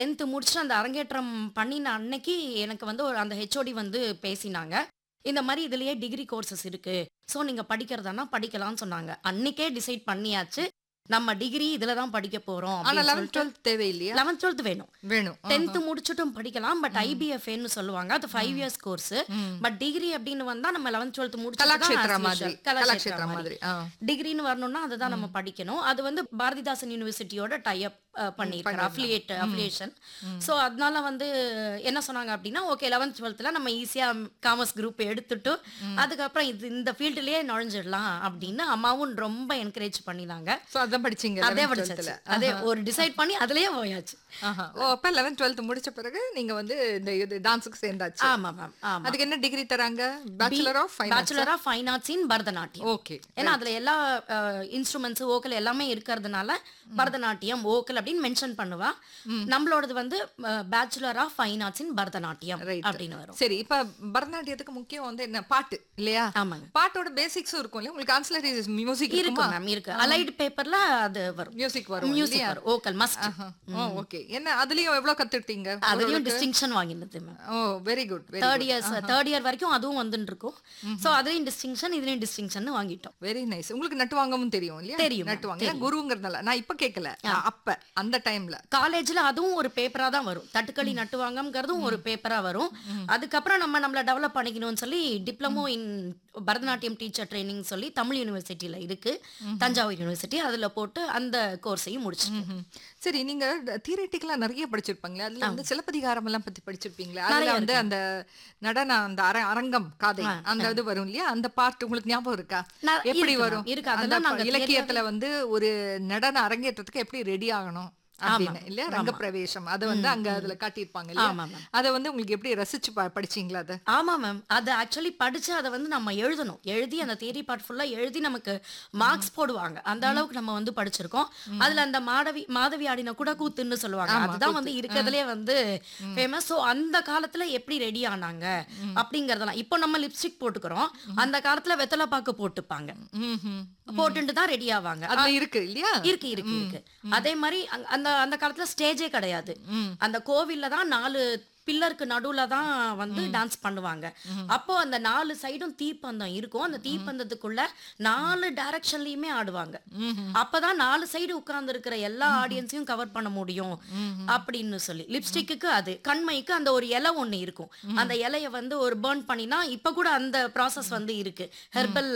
10th முடிச்சுட்டு அந்த அரங்கேற்றம் பண்ணின அன்னைக்கு எனக்கு வந்து ஒரு அந்த ஹெச்ஓடி வந்து பேசினாங்க. இந்த மாரி இதுலயே டிகிரி கோர்சஸ் இருக்கு. ஸோ நீங்க படிக்கிறதான்னா படிக்கலாம்னு சொன்னாங்க. அன்னைக்கே டிசைட் பண்ணியாச்சு. நம்ம டிகிரி இதுல தான் படிக்க போறோம் ஆனா அப்படின்னு 11th சொல்லிட்டு 12th தேவையில்லையா 11th 12th வேணும். வேணும் 10th முடிச்சுட்டும் படிக்கலாம். பட் ஐபிஎஃப்ஏன்னு சொல்லுவாங்க. அது 5 இயர்ஸ் கோர்ஸ். பட் டிகிரி அப்படின்னு வந்தா நம்ம 11th 12th முடிச்சுட்டு தான் கலாக்ஷேத்ரா as மாதிரி usual. கலாக்ஷேத்ரா கலாக்ஷேத்ரா மாதிரி. மாதிரி ஆ. டிகிரின்னு வரணும்னா அதுதான் நம்ம படிக்கணும். அது வந்து பாரதிதாசன் யூனிவர்சிட்டியோட டை அப் பண்ணியிருக்காரு. Affiliate affiliation. ஸோ அதனால வந்து என்ன சொன்னாங்க அப்படின்னா ஓகே 11th 12th நம்ம ஈஸியா காமர்ஸ் குரூப் எடுத்துட்டு அதுக்கப்புறம் இது இந்த ஃபீல்டுலயே நுழைஞ்சிடலாம் அப்படின்னு அம்மாவும் ரொம்ப என்கரேஜ் பண்ணினாங்க. சோ அதான் படிச்சீங்க அதே 11th படிச்சாச்சு. 12th அதே ஒரு டிசைட் பண்ணி அதுலயே போயாச்சு. ஆஹா. ஓ அப்ப 11th 12th முடிச்ச பிறகு நீங்க வந்து இந்த இது டான்ஸுக்கு சேர்ந்தாச்சு ஆமா மேம். ஆமா. அதுக்கு என்ன டிகிரி தராங்க bachelor of fine bachelor of fine arts in Bharatanatyam. Okay ஏன்னா அதுல எல்லா இன்ஸ்ட்ருமெண்ட்ஸ் ஓக்கல் எல்லாமே இருக்கிறதுனால பரதநாட்டியம் ஓக்கல் அப்படின்னு மென்ஷன் பண்ணுவா நம்மளோடது வந்து bachelor of fine arts in Bharatanatyam Right. அப்படின்னு வரும் சரி இப்ப பரதநாட்டியத்துக்கு முக்கியம் வந்து என்ன பாட்டு இல்லையா ஆமாங்க பாட்டோட பேசிக்ஸும் இருக்கும் இல்லையா உங்களுக்கு ஆன்சிலரி மியூசிக் இருக்கு இருக்குமா மேம் இருக்கு அலைடு பேப்பர்ல அது வரும் மியூசிக் வரும் மியூசிக் இல்லையா வரும் ஓக்கல் மஸ்ட் ஓ ஓகே என்ன அதுலயும் எவ்வளவு கத்துட்டீங்க அதுலயும் டிஸ்டிங்ஷன் வாங்கினது ma'am oh very good very third years third year வரைக்கும் அதுவும் வந்துட்டு இருக்கும் ஸோ அதுலயும் டிஸ்டிங்ஷன் இதுலயும் டிஸ்டிங்ஷன் வாங்கிட்டோம் வெரி நைஸ் உங்களுக்கு நட்டு வாங்கவும் தெரியும் இல்லையா தெரியும், நட்டு வாங்க ஏன்னா குருங்கிறதுனால நான் இப்ப கேட்கல அப்ப அந்த டைம்ல காலேஜ்ல அதுவும் ஒரு பேப்பரா தான் வரும் தட்டுக்களி நட்டுவாங்கங்கிறதும் ஒரு பேப்பரா வரும் அதுக்கப்புறம் நம்ம நம்மள டெவலப் பண்ணிக்கணும்னு சொல்லி diploma in Bharatanatyam teacher training சொல்லி தமிழ் யூனிவர்சிட்டியில இருக்கு தஞ்சாவூர் யூனிவர்சிட்டி அதுல போட்டு அந்த கோர்ஸையும் முடிச்சு ம்ஹும். சரி நீங்க தியரட்டிக்கலா நிறைய படிச்சிருப்பாங்களே அதுல வந்து சிலப்பதிகாரம் எல்லாம் பத்தி படிச்சிருப்பீங்களே அதுல வந்து அந்த நடன அந்த அர- அரங்கம் காதை அந்த இது வரும் இல்லையா அந்த பார்ட் உங்களுக்கு ஞாபகம் இருக்கா நான் எப்படி இருக்கு வரும் ma'am, இருக்கு. அந்த அதெல்லாம் ப- நாங்க இலக்கியத்துல வந்து ஒரு நடன அரங்கேற்றத்துக்கு எப்படி ரெடி ஆகணும் அப்படின்னு இல்லையா ரங்க பிரவேசம் அதை வந்து அங்க அதுல காட்டியிருப்பாங்க இல்லையா ஆமா மேம் அதை வந்து உங்களுக்கு எப்படி ரசிச்சு ப- படிச்சீங்களா அதை ஆமா மேம் அது ஆக்சுவலி படிச்சு அதை வந்து நம்ம எழுதணும் எழுதி அந்த தியரி பார்ட் ஃபுல்லா எழுதி நமக்கு மார்க்ஸ் போடுவாங்க அந்த அளவுக்கு நம்ம வந்து படிச்சிருக்கோம் அதுல அந்த மாடவி மாதவி ஆடின கூட கூத்துன்னு சொல்லுவாங்க அதுதான் வந்து இருக்கிறதுலே வந்து ஃபேமஸ் ஸோ அந்த காலத்துல எப்படி ரெடி ஆனாங்க அப்படிங்கறதெல்லாம் இப்போ நம்ம லிப்ஸ்டிக் போட்டுக்கிறோம் அந்த காலத்துல வெத்தலை பாக்கு போட்டுப்பாங்க ம்ஹும். போட்டுட்டு தான் ரெடி ஆவாங்க அதுல இருக்கு இல்லையா இருக்கு இருக்கு இருக்கு அதே மாதிரி அங்க- அந்த அந்த காலத்துல ஸ்டேஜே கிடையாது அந்த கோவில்ல தான் நாலு பில்லருக்கு நடுவுல தான் வந்து டான்ஸ் பண்ணுவாங்க அப்போ அந்த நாலு சைடும் தீப்பந்தம் இருக்கும் அந்த தீப்பந்தத்துக்குள்ள நாலு டைரக்ஷன்லயுமே ஆடுவாங்க அப்பதான் நாலு சைடு உட்கார்ந்து இருக்கிற எல்லா ஆடியன்ஸையும் கவர் பண்ண முடியும் அப்படின்னு சொல்லி லிப்ஸ்டிக்கு அது கண்மைக்கு அந்த ஒரு இலை ஒண்ணு இருக்கும் அந்த இலைய வந்து ஒரு பேர்ன் பண்ணினா இப்ப கூட அந்த ப்ராசஸ் வந்து இருக்கு ஹெர்பல்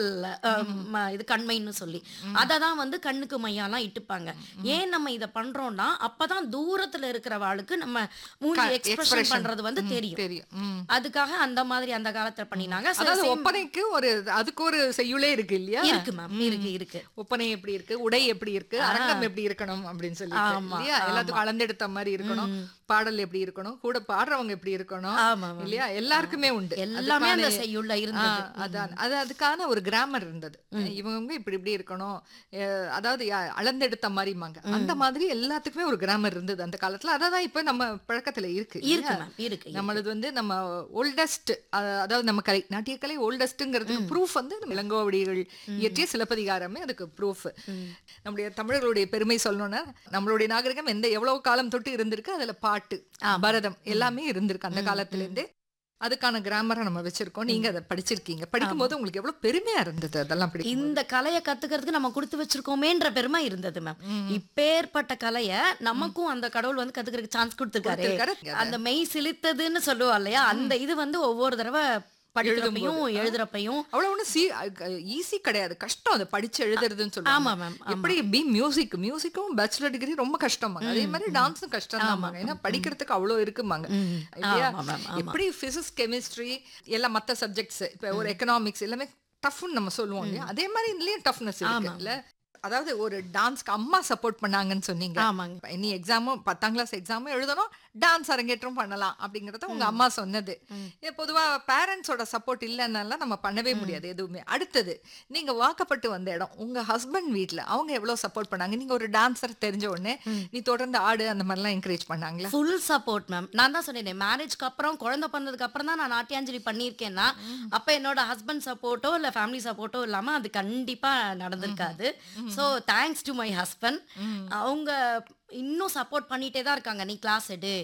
இது கண்மைன்னு சொல்லி அதை தான் வந்து கண்ணுக்கு மையாலாம் இட்டுப்பாங்க ஏன் நம்ம இதை பண்றோம்னா அப்பதான் தூரத்துல இருக்கிறவாளுக்கு நம்ம மூஞ்சி எக்ஸ்பிரஷன் expression. பண்றது வந்து தெரியும் தெரியும் ம். அதுக்காக அந்த மாதிரி அந்த காலத்துல பண்ணினாங்க சில அதாவது same- ஒப்பனைக்கு ஒரு அதுக்கு ஒரு செய்யுளே இருக்கு இல்லையா இருக்கு மேம் இருக்கு இருக்கு ஒப்பனை எப்படி இருக்கு உடை எப்படி இருக்கு அரங்கம் எப்படி இருக்கணும் அப்படின்னு சொல்லி ஆமா, இல்லையா எல்லாத்துக்கும் அளந்தெடுத்த மாதிரி இருக்கணும் பாடல் எப்படி இருக்கணும் கூட பாடுறவங்க எப்படி இருக்கணும் ஆமா மேம் இல்லையா எல்லாருக்குமே உண்டு எல்லாமே அந்த அதுக்கான- செய்யுள்ள ஆ, இருந்தது அதான் அது அதுக்கான ஒரு கிராமர் இருந்தது இவங்க இப்படி இப்படி இருக்கணும் அஹ், அதாவது யா- அளந்தெடுத்த மாதிரிமாங்க அந்த மாதிரி எல்லாத்துக்குமே ஒரு கிராமர் இருந்தது அந்த காலத்துல அததான் இப்ப நம்ம பழக்கத்துல இருக்கு இருக்கு இல்லையா? மேம் இருக்கு நம்மளது வந்து நம்ம ஓல்டஸ்ட் அதாவது நம்ம கலை நாட்டியக்கலை ஓல்டஸ்ட்ங்கிறதுக்கு ப்ரூஃப் வந்து நம்ம இளங்கோவடிகள் இயற்றிய சிலப்பதிகாரமே அதுக்கு ப்ரூஃப் நம்முடைய தமிழர்களுடைய பெருமை சொல்லணும்னா நம்மளுடைய நாகரிகம் எந்த எவ்வளவு காலம் தொட்டு இருந்திருக்கு அதுல பாட்டு பரதம் எல்லாமே இருந்திருக்கு அந்த காலத்துல இருந்தே அதுக்கான கிராமரை நம்ம வச்சிருக்கோம் நீங்க அதை படிச்சிருக்கீங்க படிக்கும்போது உங்களுக்கு எவ்வளவு பெருமையா இருந்தது அதெல்லாம் படிக்கும் இந்த கலையை கத்துக்கிறதுக்கு நம்ம கொடுத்து வச்சிருக்கோமேன்ற பெருமை இருந்தது மேம் இப்பேற்பட்ட கலைய நமக்கும் அந்த கடவுள் வந்து கத்துக்கிறதுக்கு சான்ஸ் கொடுத்துருக்காரு கொடுத்திருக்காரு. அந்த மெய் சிலித்ததுன்னு சொல்லுவா இல்லையா அந்த இது வந்து ஒவ்வொரு தடவை படிக்கிறப்பையும் எழுதுறப்பையும் அவ்வளவு ஒண்ணு சி ஈஸி கிடையாது கஷ்டம் அதை படிச்சு எழுதுறதுன்னு சொல்லுவாங்க ஆமா மேம் எப்படி பி மியூசிக் மியூசிக்கும் பேச்சுலர் டிகிரி ரொம்ப கஷ்டமாங்க அதே மாதிரி டான்ஸும் கஷ்டம் தான் ஏன்னா படிக்கிறதுக்கு அவ்வளோ இருக்குமாங்க இல்லையா ஆமா மேம் எப்படி பிசிக்ஸ் கெமிஸ்ட்ரி எல்லாம் மத்த சப்ஜெக்ட்ஸ் இப்போ ஒரு எக்கனாமிக்ஸ் எல்லாமே டஃப்னு நம்ம சொல்லுவோம் இல்லையா அதே மாதிரி இதுலயும் டஃப்னஸ் இருக்கு இல்ல அதாவது ஒரு டான்ஸ்க்கு அம்மா சப்போர்ட் பண்ணாங்கன்னு சொன்னீங்க ஆமாங்க இனி எக்ஸாமும் பத்தாம் கிளாஸ் எக்ஸாமும் எழுதணும் டான்ஸ் அரங்கேற்றம் பண்ணலாம் அப்படிங்கறத உங்க அம்மா சொன்னது இது பொதுவா பேரண்ட்ஸோட சப்போர்ட் இல்லைன்னால நம்ம பண்ணவே முடியாது எதுவுமே அடுத்தது நீங்க வாக்கப்பட்டு வந்த இடம் உங்க ஹஸ்பண்ட் வீட்ல அவங்க எவ்வளவு சப்போர்ட் பண்ணாங்க நீங்க ஒரு டான்சர் தெரிஞ்ச உடனே நீ தொடர்ந்து ஆடு அந்த மாதிரிலாம் என்கரேஜ் பண்ணாங்களா ஃபுல் சப்போர்ட் மேம் நான் தான் சொன்னேன் மேரேஜ்க்கு அப்புறம் குழந்தை பிறந்ததுக்கு அப்புறம் தான் நான் நாட்டியாஞ்சலி பண்ணியிருக்கேன்னா அப்ப என்னோட ஹஸ்பண்ட் சப்போர்ட்டோ இல்ல ஃபேமிலி சப்போர்ட்டோ இல்லாம அது கண்டிப்பா நடந்திருக்காது so thanks to my husband அவங்க இன்னும் சப்போர்ட் பண்ணிட்டே தான் இருக்காங்க நீ கிளாஸ் எடு